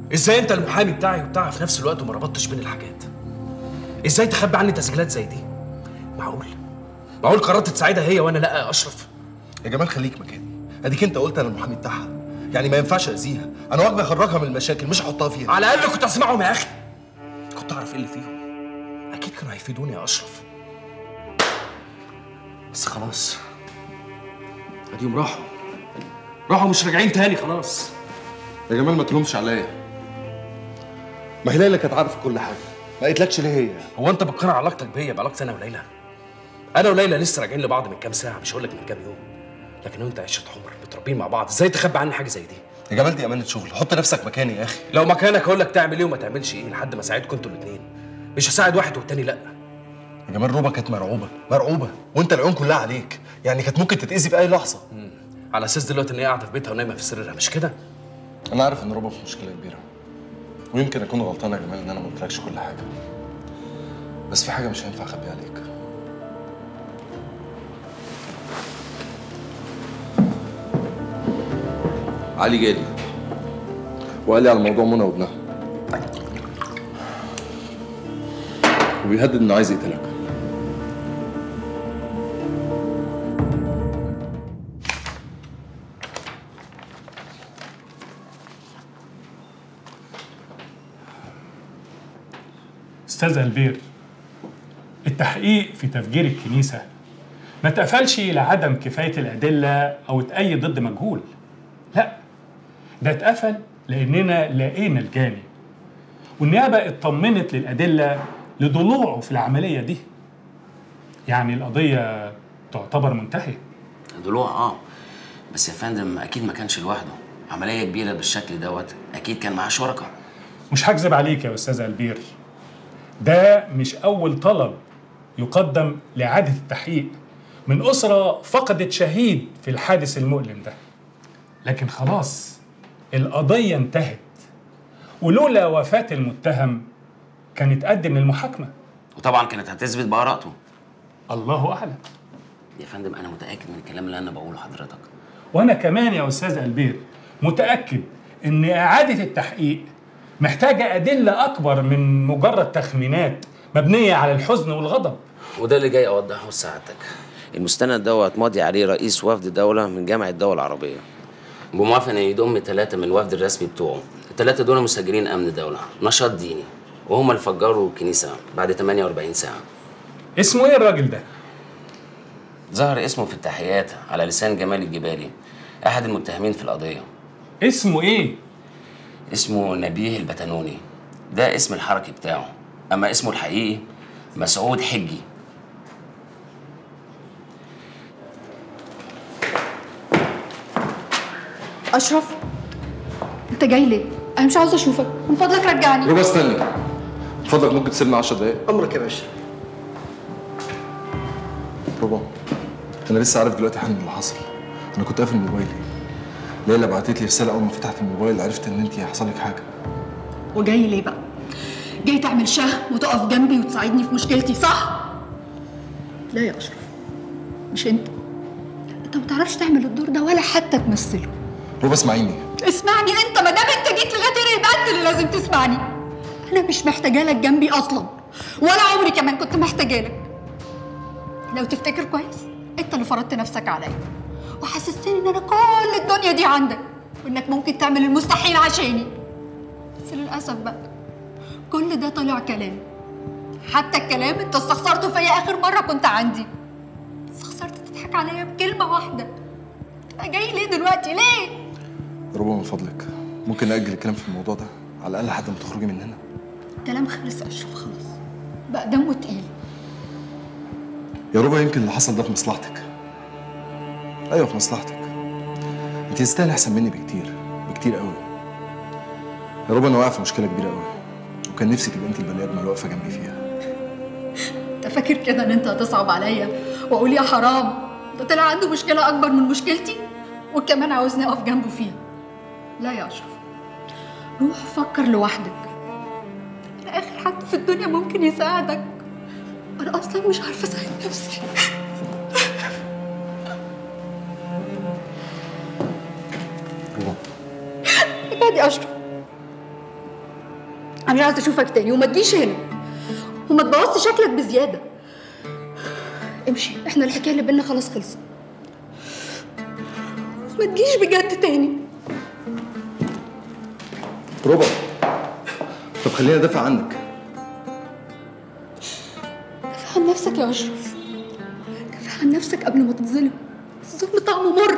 ازاي انت المحامي بتاعي وبتاعها في نفس الوقت وما ربطتش بين الحاجات ازاي تخبي عني تسجيلات زي دي معقول معقول قررت تساعدها هي وانا لا يا اشرف يا جمال خليك مكاني اديك انت قلت انا المحامي بتاعها يعني ما ينفعش اذيها انا واجبي اخرجها من المشاكل مش احطها فيها على الاقل كنت اسمعهم يا اخي كنت اعرف ايه اللي فيهم اكيد كانوا هيفيدوني يا اشرف بس خلاص اديهم راحوا راحوا مش راجعين تاني خلاص يا جمال ما تلومش عليا ما هي ليلى كانت عارفه كل حاجه ما قلتلكش ليه هي هو انت بتقنع علاقتك بيا بعلاقتي انا وليلى انا وليلى لسه راجعين لبعض من كام ساعه مش هقول لك من كام يوم لكن انا وانت عشره عمر متربيين مع بعض ازاي تخبي عني حاجه زي دي يا جمال دي امانه شغل حط نفسك مكاني يا اخي لو مكانك هقول لك تعمل ايه وما تعملش ايه لحد ما اساعدكم انتوا الاثنين مش هساعد واحد والتاني لا يا جمال روبا كانت مرعوبه مرعوبه وانت العيون كلها عليك يعني كانت ممكن تتاذي في اي لحظه على اساس دلوقتي ان هي قاعده في بيتها ونايمه في سريرها مش كده انا عارف ان روبا في مشكله كبيره ويمكن اكون غلطان يا جمال ان انا ما قلتلكش كل حاجه بس في حاجه مش هينفع اخبيها عليك علي جالي وقال لي على موضوع منى وابنها وبيهدد انه عايز يقتلك استاذ البير التحقيق في تفجير الكنيسة ما اتقفلش لعدم كفاية الأدلة أو اتأيد ضد مجهول لا ده اتقفل لأننا لقينا الجاني والنيابة اطمنت للأدلة لضلوعه في العملية دي يعني القضية تعتبر منتهية ضلوع اه بس يا فندم اكيد ما كانش لوحده عمليه كبيره بالشكل دوت اكيد كان معاه شركاء مش هكذب عليك يا أستاذ البير ده مش أول طلب يقدم لإعادة التحقيق من أسرة فقدت شهيد في الحادث المؤلم ده لكن خلاص القضية انتهت ولولا وفاة المتهم كان اتقدم للمحاكمة وطبعا كانت هتثبت براءته الله أعلم يا فندم انا متاكد من الكلام اللي انا بقوله لحضرتك وأنا كمان يا أستاذ البير متأكد إن إعادة التحقيق محتاجة أدلة أكبر من مجرد تخمينات مبنية على الحزن والغضب وده اللي جاي اوضحه لسعادتك المستند دوت ماضي عليه رئيس وفد دوله من جامعه الدول العربيه بموافقه ان يضم ثلاثه من الوفد الرسمي بتوعه الثلاثه دول مسجلين امن دوله نشاط ديني وهم اللي فجروا الكنيسه بعد 48 ساعه اسمه إيه الراجل ده؟ ظهر اسمه في التحيات على لسان جمال الجبالي احد المتهمين في القضيه اسمه إيه؟ اسمه نبيه البتنوني ده اسم الحركي بتاعه اما اسمه الحقيقي مسعود حجي اشرف انت جاي ليه انا مش عاوزه اشوفك من فضلك رجعني روبا استنى اتفضل ممكن تسيبنا 10 دقايق امرك يا باشا روبا انا لسه عارف دلوقتي حالا اللي حصل انا كنت قافل موبايلي ليلى بعتت لي رساله اول ما فتحت الموبايل عرفت ان انت حصل لك حاجه وجاي ليه بقى جاي تعمل شهر وتقف جنبي وتساعدني في مشكلتي صح لا يا اشرف مش انت انت ما تعرفش تعمل الدور ده ولا حتى تمثله روبا اسمعيني اسمعني انت ما دام انت جيت لغايه هنا يبقى انت اللي لازم تسمعني انا مش محتاجه لك جنبي اصلا ولا عمري كمان كنت محتاجه لك لو تفتكر كويس انت اللي فرضت نفسك عليا وحسستني ان انا كل الدنيا دي عندك وانك ممكن تعمل المستحيل عشاني بس للاسف بقى كل ده طلع كلام حتى الكلام انت استخسرته فيا اخر مره كنت عندي استخسرت تضحك عليا بكلمه واحده تبقى جاي ليه دلوقتي ليه روبا من فضلك ممكن نأجل الكلام في الموضوع ده على الاقل لحد ما تخرجي من هنا كلام خلص يا اشرف خلاص بقى دمه تقيل يا روبا يمكن اللي حصل ده في مصلحتك ايوه في مصلحتك انت تستاهل احسن مني بكتير بكتير قوي يا روبا انا واقع في مشكله كبيره قوي وكان نفسي تبقى انت البني ادم اللي واقفه جنبي فيها انت فاكر كده ان انت هتصعب عليا واقول يا حرام ده طلع عنده مشكله اكبر من مشكلتي وكمان عاوزني اقف جنبه فيها لا يا اشرف روح فكر لوحدك انا اخر حد في الدنيا ممكن يساعدك انا اصلا مش عارفه اساعد نفسي روبا ابعد يا اشرف انا مش عايزه اشوفك تاني وما تجيش هنا وما تبوظش شكلك بزياده امشي احنا الحكايه اللي بينا خلاص خلصت ما تجيش بجد تاني ربع طب خليني ادافع عنك دافع عن نفسك يا اشرف دافع عن نفسك قبل ما تتظلم الظلم طعمه مر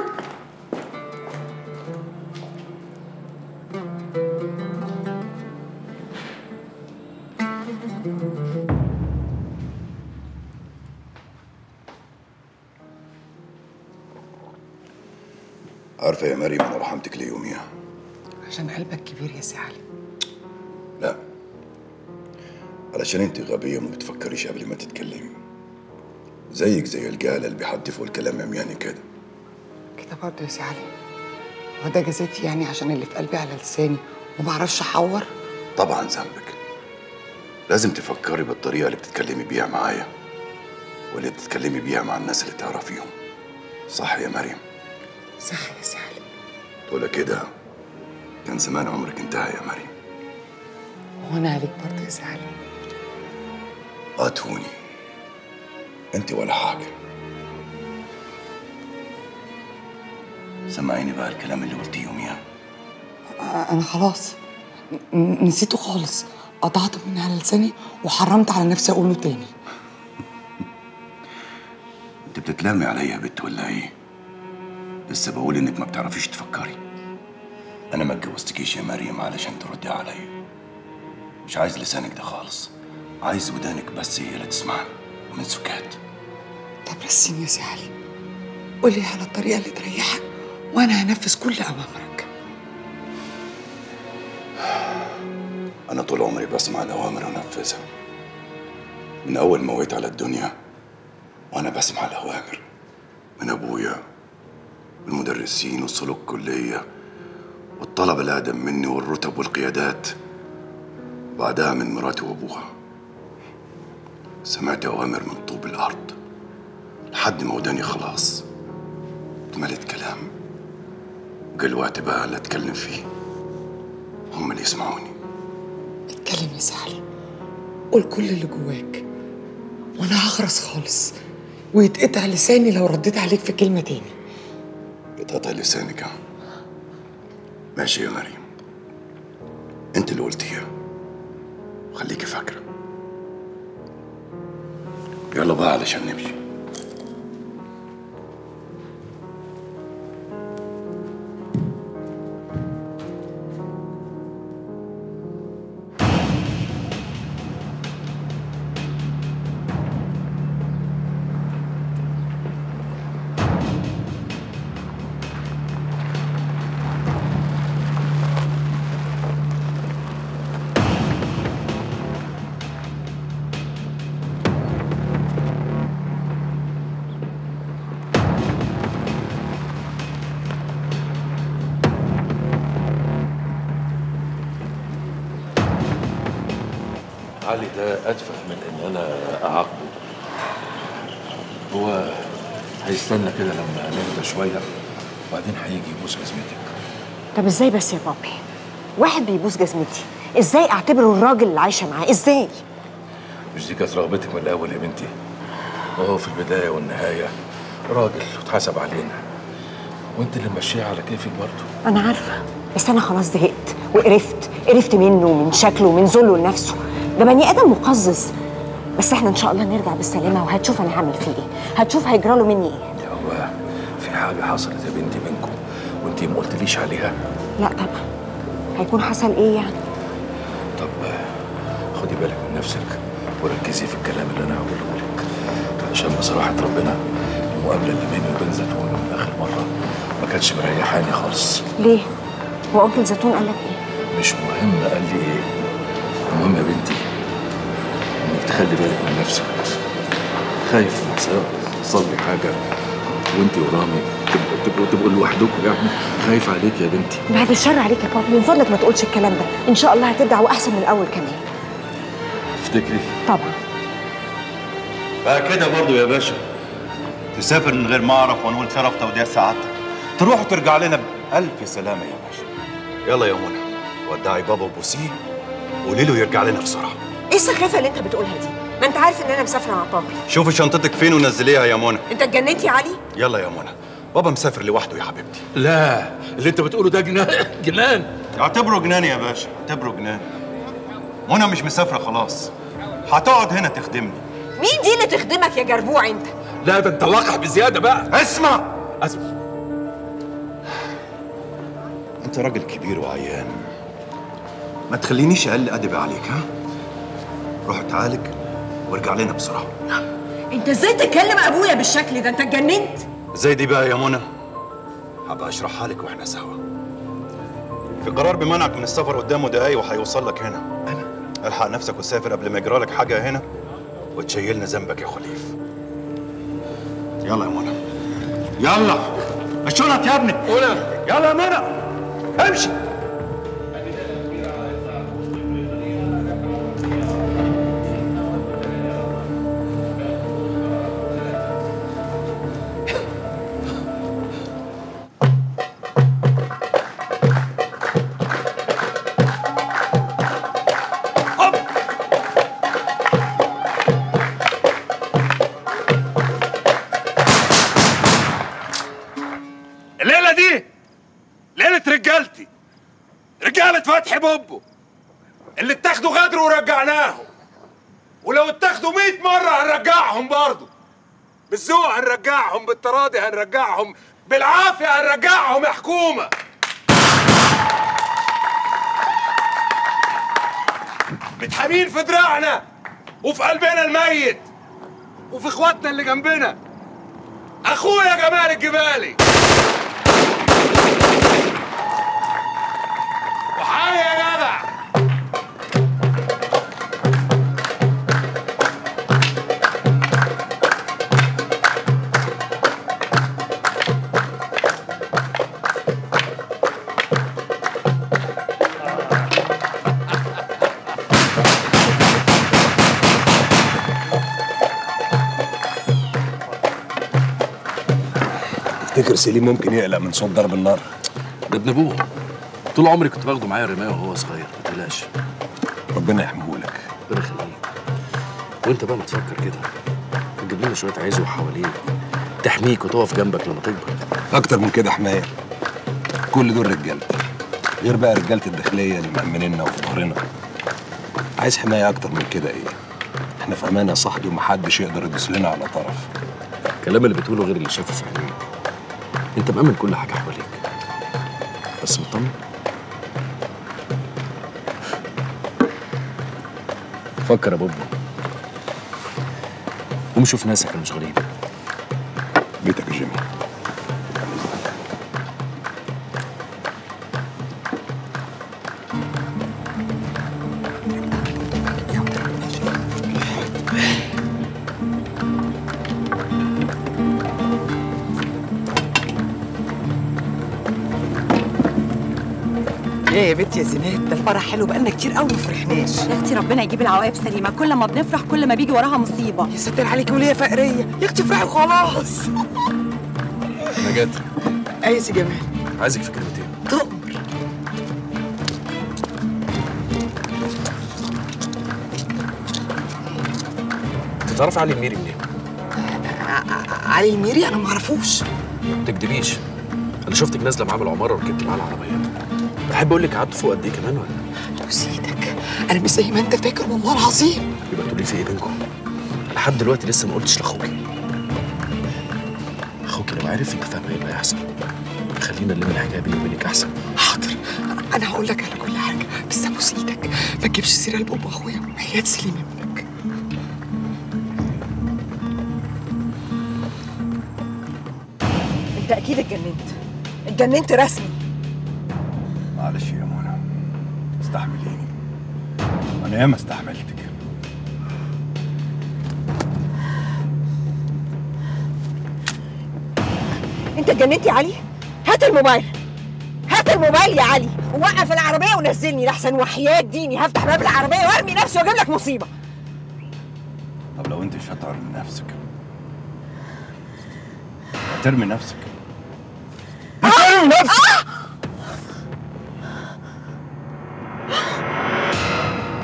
عارفة يا مريم أنا رحمتك ليه يوميها؟ عشان قلبك كبير يا سي علي لا علشان انت غبية ما بتفكريش قبل ما تتكلمي زيك زي الجهلة اللي بيحدفوا الكلام عمياني كده كده برضه يا سي علي هو ده جزاتي يعني عشان اللي في قلبي على لساني وما بعرفش احور طبعا ذنبك لازم تفكري بالطريقة اللي بتتكلمي بيها معايا واللي بتتكلمي بيها مع الناس اللي تعرفيهم صح يا مريم صح يا سي علي تقول كده كان زمان عمرك انتهى يا مريم وانا عليك برضه يا سي علي قاتوني انت ولا حاجة سمعيني بقى الكلام اللي قلتيه يوميها آه، انا خلاص ن- نسيته خالص قطعته من على لساني وحرمت على نفسي اقوله تاني انت بتتلامي عليا يا بت ولا ايه؟ لسه بقول انك ما بتعرفيش تفكري انا ما اتجوزتكيش يا مريم علشان تردي عليا مش عايز لسانك ده خالص عايز ودانك بس هي اللي تسمعني من سكات طب رسيني يا سي علي قولي على الطريقه اللي تريحك وانا هنفذ كل اوامرك انا طول عمري بسمع الاوامر وانفذها من اول ما وعيت على الدنيا وانا بسمع الاوامر من ابويا والمدرسين والسلوك الكليه والطلبه اللي اقدم مني والرتب والقيادات بعدها من مراتي وابوها سمعت اوامر من طوب الارض لحد ما وداني خلاص اتملت كلام وجا الوقت بقى اللي اتكلم فيه هم اللي يسمعوني اتكلم يا سي علي قول كل اللي جواك وانا هخرس خالص ويتقطع لساني لو رديت عليك في كلمه تاني بتقطع لسانك ها ماشي يا مريم انت اللي قلتيها خليكي فاكرة يلا بقى علشان نمشي علي ده اتفه من ان انا اعاقبه هو هيستنى كده لما نهدى شويه وبعدين هيجي يبوس جزمتك طب ازاي بس يا بابي واحد بيبوس جزمتي ازاي اعتبره الراجل اللي عايشه معاه ازاي مش دي كانت رغبتك من الاول يا بنتي وهو في البدايه والنهايه راجل واتحسب علينا وانت اللي ماشيه على كيفك برضه انا عارفه بس انا خلاص زهقت وقرفت قرفت منه ومن شكله ومن ذله لنفسه ده بني ادم مقزز بس احنا ان شاء الله نرجع بالسلامه وهتشوف انا هعمل فيه ايه هتشوف هيجرى له مني ايه هو في حاجه حصلت يا بنتي منكم وانت ما قلتليش عليها لا طبعا هيكون حصل ايه يعني طب خدي بالك من نفسك وركزي في الكلام اللي انا هقوله لك علشان بصراحه ربنا المقابله اللي بيني وبين زيتون من اخر مره ما كانتش مريحاني خالص ليه هو انكل زيتون قال لك ايه مش مهم قال لي ايه المهم يا بنتي انك تخلي بالك من نفسك خايف يحصل لي حاجه وانت ورامي تبقوا تبقوا تبقوا لوحدكم يعني خايف عليك يا بنتي بعد الشر عليك يا بابي من فضلك ما تقولش الكلام ده ان شاء الله هترجع واحسن من الاول كمان تفتكري طبعا بقى كده برضو يا باشا تسافر من غير ما اعرف ونقول شرف توديع سعادتك تروح وترجع لنا بألف سلامة يا باشا يلا يا منى ودعي بابا وبوسيه قولي له يرجع لنا بسرعه ايه السخافه اللي انت بتقولها دي ما انت عارف ان انا مسافره مع بابي شوفي شنطتك فين ونزليها يا منى انت اتجننت يا علي يلا يا منى بابا مسافر لوحده يا حبيبتي لا اللي انت بتقوله ده جنان جنان اعتبره جنان يا باشا اعتبره جنان منى مش مسافره خلاص هتقعد هنا تخدمني مين دي اللي تخدمك يا جربوع انت لا ده انت واقع بزياده بقى اسمع اسمع انت راجل كبير وعيان ما تخلينيش اقل ادب عليك ها روح اتعالج وارجع لنا بسرعه انت ازاي تكلم ابويا بالشكل ده انت اتجننت زي دي بقى يا منى هبقى اشرحها لك واحنا سوا في قرار بمنعك من السفر قدامه دقايق وهيوصل لك هنا انا الحق نفسك وسافر قبل ما يجرى لك حاجه هنا وتشيلنا ذنبك يا خليف يلا يا منى يلا الشنط يا ابني منى يلا يا منى امشي الليله دي ليله رجالتي رجاله فتحي بوبو اللي اتاخدوا غدر ورجعناهم ولو اتاخدوا 100 مره هنرجعهم برضه بالذوق هنرجعهم بالتراضي هنرجعهم بالعافيه هنرجعهم يا حكومه متحامين في دراعنا وفي قلبنا الميت وفي اخواتنا اللي جنبنا اخويا جمال الجبالي وحي يا جدع تفتكر سليم ممكن يقلق من صوت ضرب النار ده ابن ابوه طول عمري كنت باخده معايا رمايه وهو صغير ما تقلقش ربنا يحميهولك ربنا يخليك وانت بقى ما تفكر كده تجيب لنا شويه عزوه حواليك تحميك وتقف جنبك لما تكبر اكتر من كده حمايه كل دول رجالتي غير بقى رجاله الداخليه اللي مأمنيننا وفي ظهرنا عايز حمايه اكتر من كده ايه احنا في امان يا صاحبي ومحدش يقدر يدوس لنا على طرف الكلام اللي بتقوله غير اللي شايفه في عينيك انت مأمن كل حاجه حواليك بس مطمن فكر يا بوبو قوم شوف ناسك المشغولين بيتك يا جيمي ايه يا بنتي يا زينات ده الفرح حلو بقالنا كتير قوي ما فرحناش يا اختي ربنا يجيب العواقب سليمه كل ما بنفرح كل ما بيجي وراها مصيبه يا ستر عليكي وليه فقريه يا اختي افرحي وخلاص نجاة ايه يا سي جمال عايزك في كلمتين تؤمر انت تعرف علي الميري منين؟ علي الميري انا ما اعرفوش ما تكدبيش انا شفتك نازله معاه من العماره وركبت معاه العربيه احب اقول لك قعدت فوق قد ايه كمان ولا بوس ايدك انا مش زي ما انت فاكر والله العظيم يبقى تقولي في ايه بينكم لحد دلوقتي لسه ما قلتش لاخوكي اخوكي لو عرف انت فاهمه ايه اللي هيحصل خلينا نلم الحكايه بيني وبينك احسن حاضر انا هقول لك على كل حاجه بس ابوس ايدك ما تجيبش سيره لبابا اخويا وحياه سليم ابنك انت اكيد اتجننت اتجننت رسمي معلش يا منى استحمليني انا ياما استحملتك انت اتجننت يا علي هات الموبايل هات الموبايل يا علي ووقف العربيه ونزلني لحسن وحياة ديني هفتح باب العربيه وارمي نفسي واجيب لك مصيبه طب لو انت شاطره من نفسك ترمي نفسك ترمي نفسك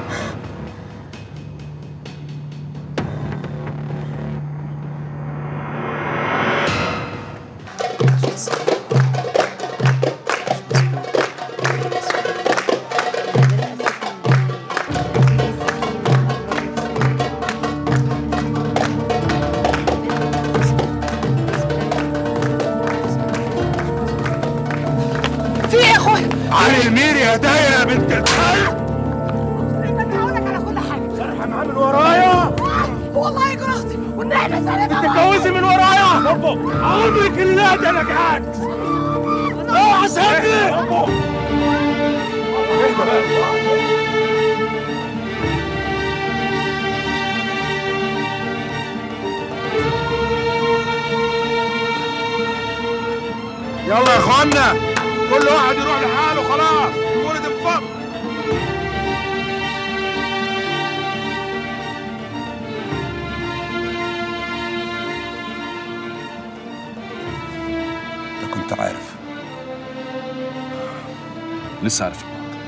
علي الميري هدايا يا بنت الكلب هقول لك على كل حاجه سرحه معاه من ورايا والله يكون اختي والنعمه سلامه تتجوزي من ورايا عمرك اللي لا ده نجعت اوعى سيبني يلا يا اخوانا كل واحد يروح لحاله خلاص ولد الفقر انت كنت عارف لسه عارف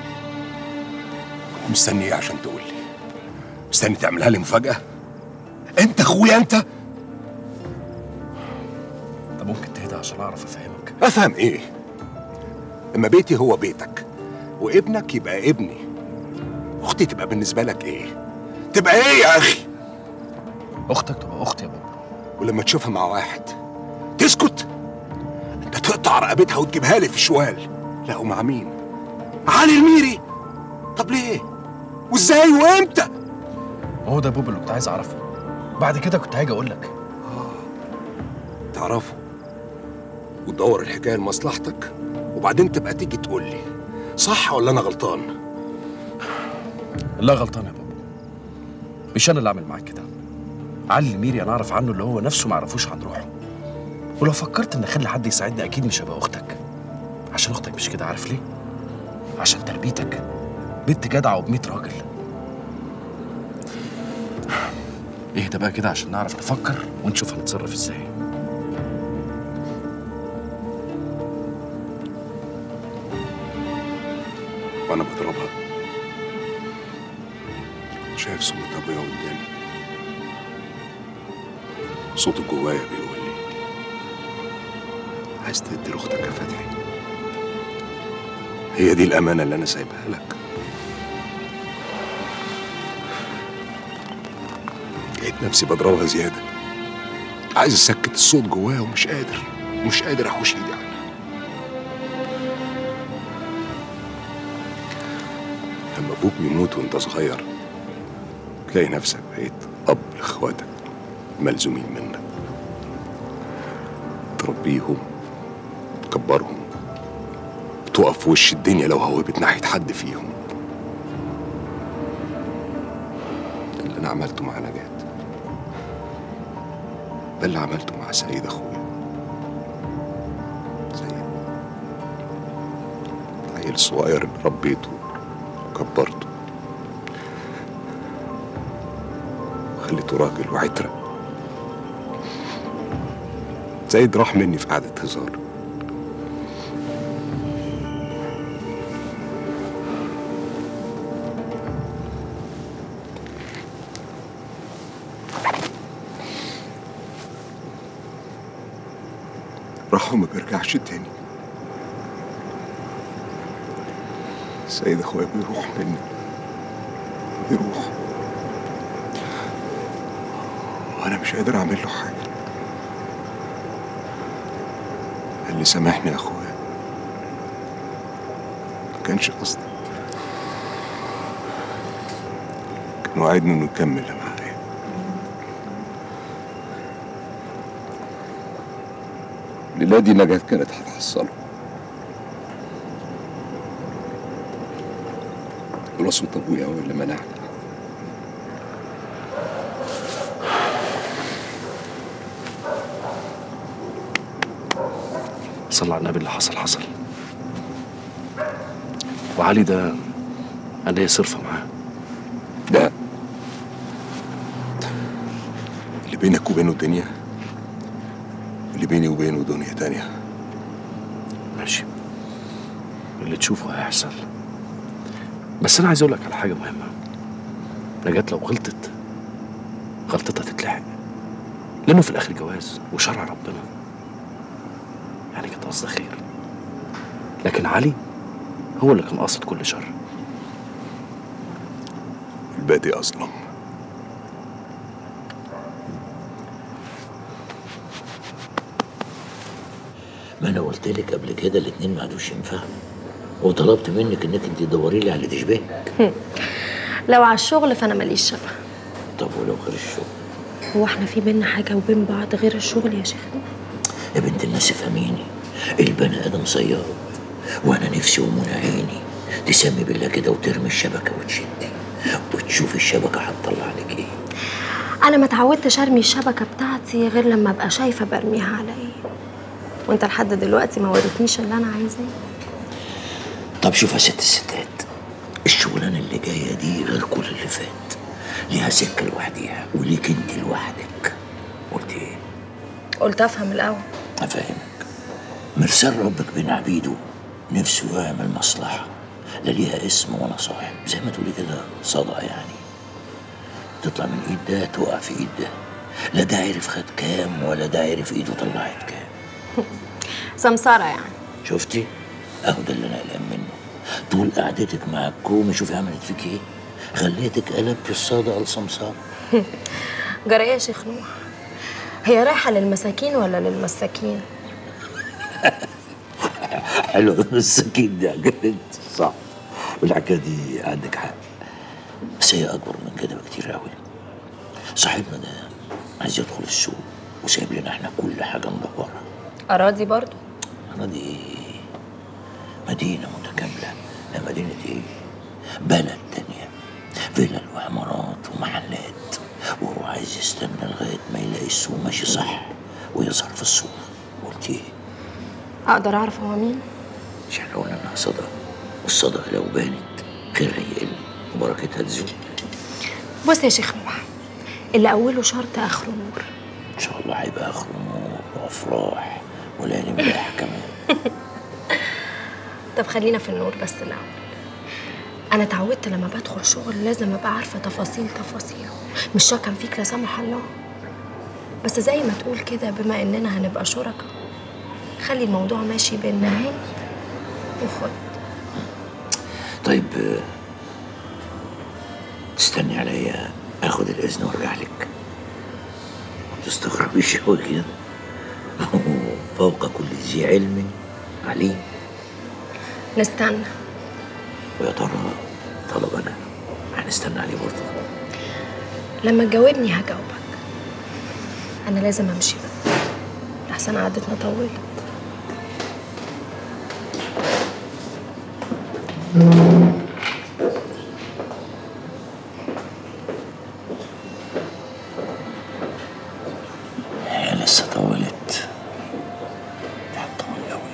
مستني ايه عشان تقول لي مستني تعملها لي مفاجأة انت اخويا انت انت ممكن تهدى عشان اعرف افهمك افهم ايه اما بيتي هو بيتك وابنك يبقى ابني اختي تبقى بالنسبة لك ايه تبقى ايه يا اخي اختك تبقى اختي يا بابا ولما تشوفها مع واحد تسكت انت تقطع رقبتها وتجيبها لي في شوال لا ومع مين علي الميري طب ليه وازاي وامتى هو ده بوب اللي كنت عايز اعرفه بعد كده كنت هاجي اقول لك تعرفه وتدور الحكايه لمصلحتك وبعدين تبقى تيجي تقول لي صح ولا انا غلطان لا غلطان يا بابا مش انا اللي اعمل معاك كده علي الميري انا اعرف عنه اللي هو نفسه ما يعرفوش عن روحه ولو فكرت ان اخلي حد يساعدني اكيد مش هبقى اختك عشان اختك مش كده عارف ليه عشان تربيتك بنت جدعه وبميت راجل اهدى بقى كده عشان نعرف نفكر ونشوف هنتصرف ازاي وانا بضربها شايف صورة ابويا قدامي صوته جوايا بيقول لي عايز تدي لاختك يا فتحي هي دي الامانه اللي انا سايبها لك لقيت نفسي بضربها زياده عايز اسكت الصوت جوايا ومش قادر مش قادر احوش ايدي عنها لما ابوك بيموت وانت صغير تلاقي نفسك بقيت اب لاخواتك ملزومين منك تربيهم تكبرهم تقف في وش الدنيا لو هوبت ناحية حد فيهم ده اللي أنا عملته مع نجاة ده اللي عملته مع سيد أخويا سيد العيل الصغير اللي ربيته وكبرته وخليته راجل وعترة سيد راح مني في قعدة هزار راح وما بيرجعش تاني سيد اخويا بيروح مني بيروح وانا مش قادر اعمل له حاجه قال لي سامحني يا اخويا ما كانش قصدي كان وعدني انه يكمل معايا الليلة دي نجاة كانت هتحصله ولا صوت ابويا هو اللي منعني صلى على النبي اللي حصل حصل وعلي ده انا ليا صرفه معاه ده اللي بينك وبينه دنيا اللي بيني وبينه دنيا تانية ماشي اللي تشوفه هيحصل بس انا عايز اقول لك على حاجه مهمه نجاة لو غلطت غلطتها تتلحق لانه في الاخر جواز وشرع ربنا يعني كانت قصد خير لكن علي هو اللي كان قاصد كل شر البادئ اظلم ما انا قلت لك قبل كده الاتنين ما عادوش ينفعوا وطلبت منك انك انت تدوري لي على اللي تشبهك لو على الشغل فانا ماليش شبه طب ولو غير الشغل هو احنا في بينا حاجه وبين بعض غير الشغل يا شيخ يا بنت الناس افهميني البني ادم صياد وانا نفسي ومنى عيني تسمي بالله كده وترمي الشبكه وتشدي وتشوفي الشبكه هتطلع لك ايه انا ما اتعودتش ارمي الشبكه بتاعتي غير لما ابقى شايفه برميها على ايه وانت لحد دلوقتي ما وريتنيش اللي انا عايزاه طب شوف يا ست الستات الشغلانه اللي جايه دي غير كل اللي فات ليها سكه لوحديها وليك انت لوحدك قلت ايه قلت افهم الاول افهمك مرسال ربك بين عبيده نفسه يعمل مصلحه لا ليها اسم ولا صاحب زي ما تقولي كده صدقه يعني تطلع من ايد ده تقع في ايد ده لا ده عرف خد كام ولا ده عرف ايده طلعت كام سمساره يعني شفتي اهو ده اللي انا قلقان منه طول قعدتك مع الكومي شوفي عملت فيك ايه خليتك قلبت الصدقه لصمصار جرى ايه يا شيخ نوح هي رايحه للمساكين ولا للمساكين حلو السكين دي عجبت صح والحكايه دي عندك حق بس هي اكبر من كده بكتير قوي صاحبنا ده عايز يدخل السوق وسايب لنا احنا كل حاجه ندورها اراضي برضو اراضي ايه مدينه متكامله لا مدينه ايه بلد تانية فيلل وعمارات ومحلات وهو عايز يستنى لغايه ما يلاقي السوق ماشي صح ويظهر في السوق قلت ايه اقدر اعرف هو مين مش احنا قلنا انها صدقه والصدقه لو بانت خيرها يقل وبركتها تزول بص يا شيخ نوح اللي اوله شرط اخره نور ان شاء الله هيبقى اخره نور وافراح وليالي ملاح كمان طب خلينا في النور بس الاول انا اتعودت لما بدخل شغل لازم ابقى عارفه تفاصيل تفاصيله مش شاكا فيك لا سمح الله بس زي ما تقول كده بما اننا هنبقى شركاء خلي الموضوع ماشي بالنهاية وخد طيب آه، تستني عليا اخد الاذن وارجع لك ما تستغربيش قوي كده فوق كل ذي علم عليم نستنى ويا ترى طلبنا هنستنى عليه برضه لما تجاوبني هجاوبك انا لازم امشي بقى لحسن قعدتنا طولت هي لسه طولت دي هتطول قوي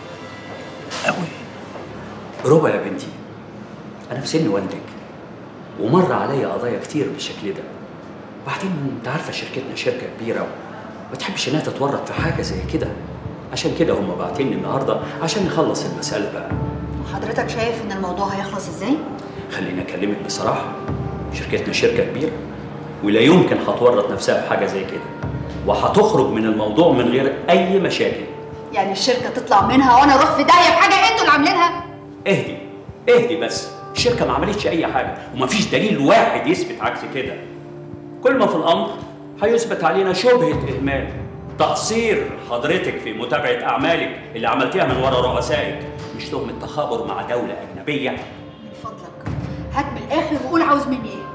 قوي ربع يا بنتي انا في سن والدك ومر عليا قضايا كتير بالشكل ده وبعدين انت عارفه شركتنا شركه كبيره وما تحبش انها تتورط في حاجه زي كده عشان كده هم باعتيني النهارده عشان نخلص المساله بقى حضرتك شايف ان الموضوع هيخلص ازاي؟ خليني اكلمك بصراحه شركتنا شركه كبيره ولا يمكن هتورط نفسها في حاجه زي كده وهتخرج من الموضوع من غير اي مشاكل يعني الشركه تطلع منها وانا اروح في داهيه في حاجه انتوا اللي عاملينها؟ اهدي اهدي بس الشركه ما عملتش اي حاجه ومفيش دليل واحد يثبت عكس كده كل ما في الامر هيثبت علينا شبهه اهمال تقصير حضرتك في متابعه اعمالك اللي عملتيها من ورا رؤسائك مش تهمه تخابر مع دوله اجنبيه من فضلك هات من الاخر وقول عاوز مني ايه؟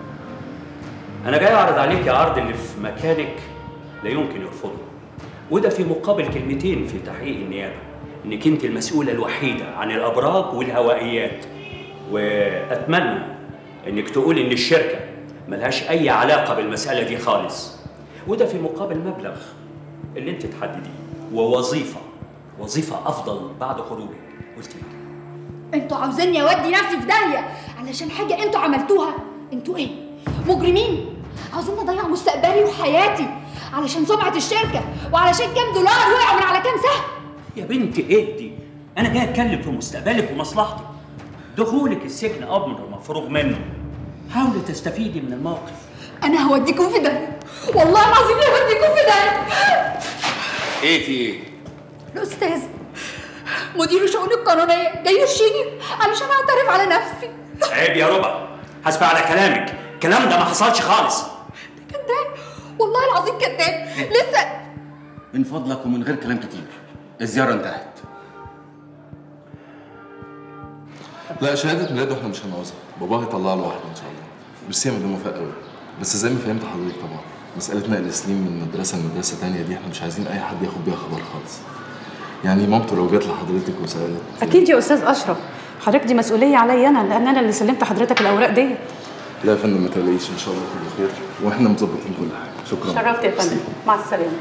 انا جاي اعرض عليك يا عرض اللي في مكانك لا يمكن يرفضه وده في مقابل كلمتين في تحقيق النيابه انك انت المسؤوله الوحيده عن الابراج والهوائيات واتمنى انك تقول ان الشركه ملهاش اي علاقه بالمساله دي خالص وده في مقابل مبلغ اللي انت تحدديه ووظيفه وظيفه افضل بعد خروجك قلت ايه انتوا عاوزيني اودي نفسي في داهيه علشان حاجه انتوا عملتوها انتوا ايه مجرمين عاوزين اضيع مستقبلي وحياتي علشان سمعه الشركه وعلشان كام دولار وقعوا من على كام سهم يا بنت اهدي انا جاي اتكلم في مستقبلك ومصلحتك دخولك السجن امر مفروغ منه حاولي تستفيدي من الموقف انا هوديكم في داهيه والله العظيم هوديكم في داهيه ايه في ايه الاستاذ مدير الشؤون القانونيه جاي يرشيني علشان اعترف على نفسي عيب يا ربع حسب على كلامك الكلام ده ما حصلش خالص كذاب والله العظيم كذاب لسه من فضلك ومن غير كلام كتير الزيارة انتهت لا شهاده ميلاده احنا مش هنعوزها باباه هيطلعها لوحده ان شاء الله ميرسي يا مدام وفاء قوي بس زي ما فهمت حضرتك طبعا مساله نقل سليم من مدرسه لمدرسه تانية دي احنا مش عايزين اي حد ياخد بيها خبر خالص يعني مامته لو جت لحضرتك وسالت اكيد يا استاذ اشرف حضرتك دي مسؤوليه عليا انا لان انا اللي سلمت حضرتك الاوراق ديت لا يا فندم ما تقلقيش ان شاء الله كله خير واحنا مظبطين كل حاجه شكرا شرفت يا فندم مع السلامه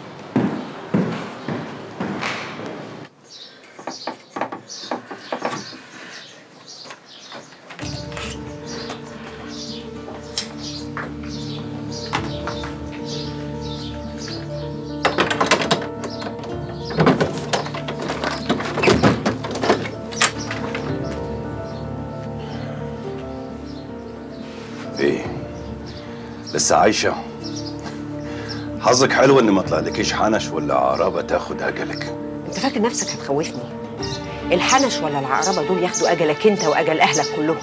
ايه لسه عايشة حظك حلو ان ما طلعلكيش حنش ولا عقربة تاخد اجلك انت فاكر نفسك هتخوفني الحنش ولا العقربه دول ياخدوا اجلك انت واجل اهلك كلهم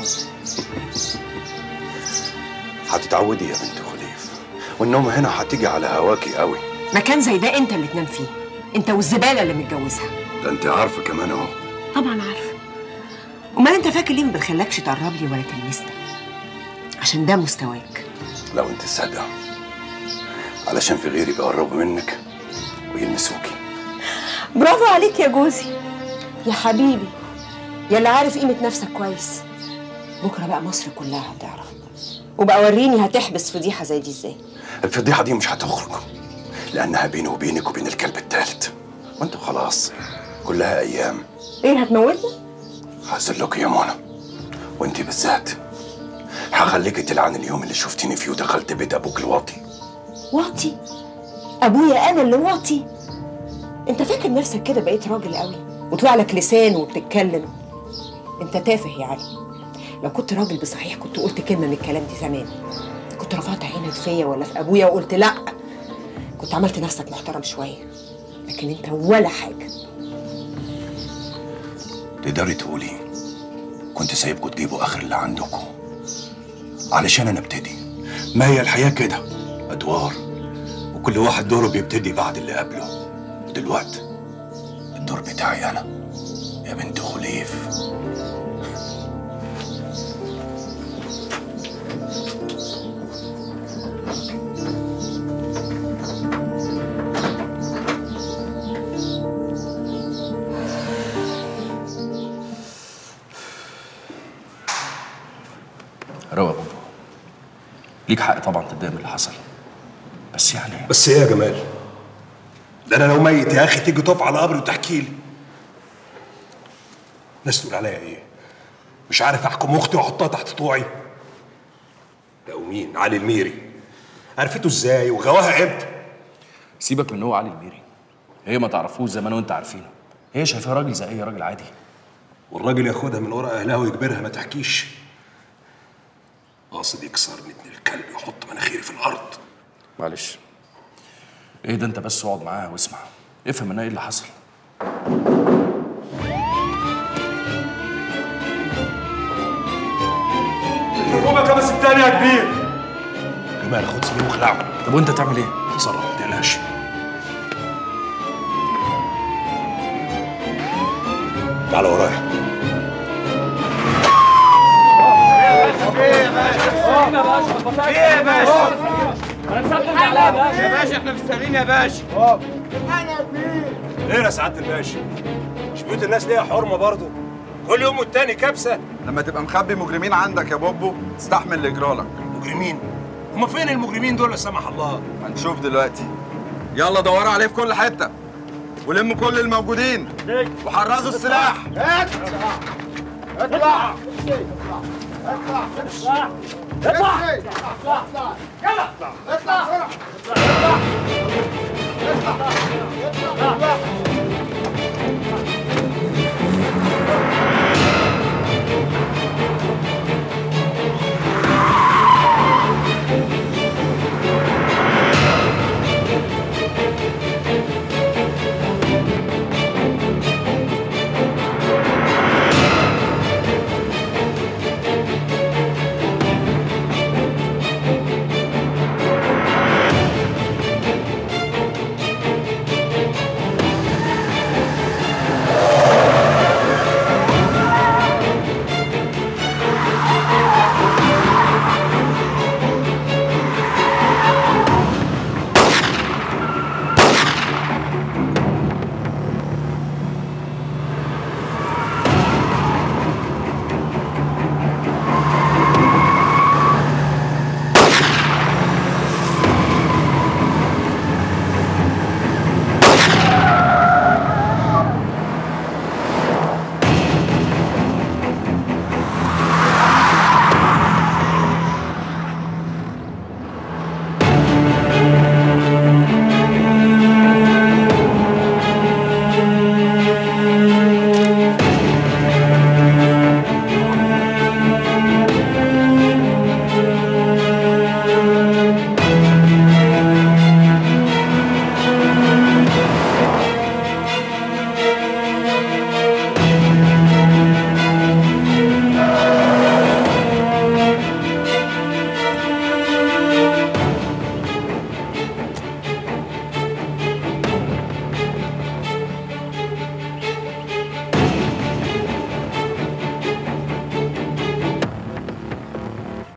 هتتعودي يا بنت خليف والنوم هنا هتيجي على هواكي قوي مكان زي ده انت اللي تنام فيه انت والزباله اللي متجوزها ده انت عارفة كمان اهو طبعا عارفه امال انت فاكر ليه ما بتخلكش تقرب لي ولا تلمسني عشان ده مستواك لو انت صادقة علشان في غيري بيقربوا منك ويلمسوكي برافو عليك يا جوزي يا حبيبي يا اللي عارف قيمه نفسك كويس بكره بقى مصر كلها هتعرف وبقى وريني هتحبس فضيحه زي دي ازاي الفضيحة دي مش هتخرج لأنها بيني وبينك وبين الكلب التالت وانتوا خلاص كلها أيام ايه هتموتني هذلك يا منى وانت بالذات هخليكي تلعن اليوم اللي شفتيني فيه ودخلت بيت أبوك الواطي واطي ابويا انا اللي واطي انت فاكر نفسك كده بقيت راجل قوي وطلع لك لسان وبتتكلم انت تافه يا علي لو كنت راجل بصحيح كنت قلت كلمه من الكلام دي زمان كنت رفعت عينك فيا ولا في ابويا وقلت لا كنت عملت نفسك محترم شويه لكن انت ولا حاجه تقدري تقولي كنت سايبكم تجيبوا آخر اللي عندكم علشان أنا ابتدي ما هي الحياة كده أدوار وكل واحد دوره بيبتدي بعد اللي قبله ودلوقتي الدور بتاعي أنا يا بنت خليف روق بابا ليك حق طبعا تتضايق من اللي حصل بس يعني بس ايه يا جمال؟ ده انا لو ميت يا اخي تيجي تقف على قبري وتحكي لي. الناس تقول عليا ايه؟ مش عارف احكم اختي واحطها تحت طوعي. لا ومين؟ علي الميري. عرفته ازاي وغواها امتى؟ سيبك من هو علي الميري هي ما تعرفوش زي ما انا وانت عارفينه هي شايفاه راجل زي اي راجل عادي والراجل ياخدها من ورا اهلها ويجبرها ما تحكيش. قاصد يكسرني ابن الكلب ويحط مناخيري في الارض. معلش ايه ده انت بس اقعد معاها واسمع افهم منها ايه اللي حصل الربع كبس التاني يا كبير جمال خد سليم واخلعه. طب وانت تعمل ايه؟ اتصرف ما تقلقش. تعال ورايا. ايه يا باشا؟ يا باشا احنا مستنيين يا باشا ايه يا سعاده الباشا؟ مش بيوت الناس ليها حرمه برضه؟ كل يوم والتاني كبسه لما تبقى مخبي مجرمين عندك يا بوبو تستحمل اللي يجرالك مجرمين؟ هما فين المجرمين دول لا سمح الله؟ هنشوف دلوقتي يلا دوروا عليه في كل حته ولموا كل الموجودين وحرزوا السلاح اطلع اطلع اطلع اطلع اطلع يلا اطلع اطلع اطلع اطلع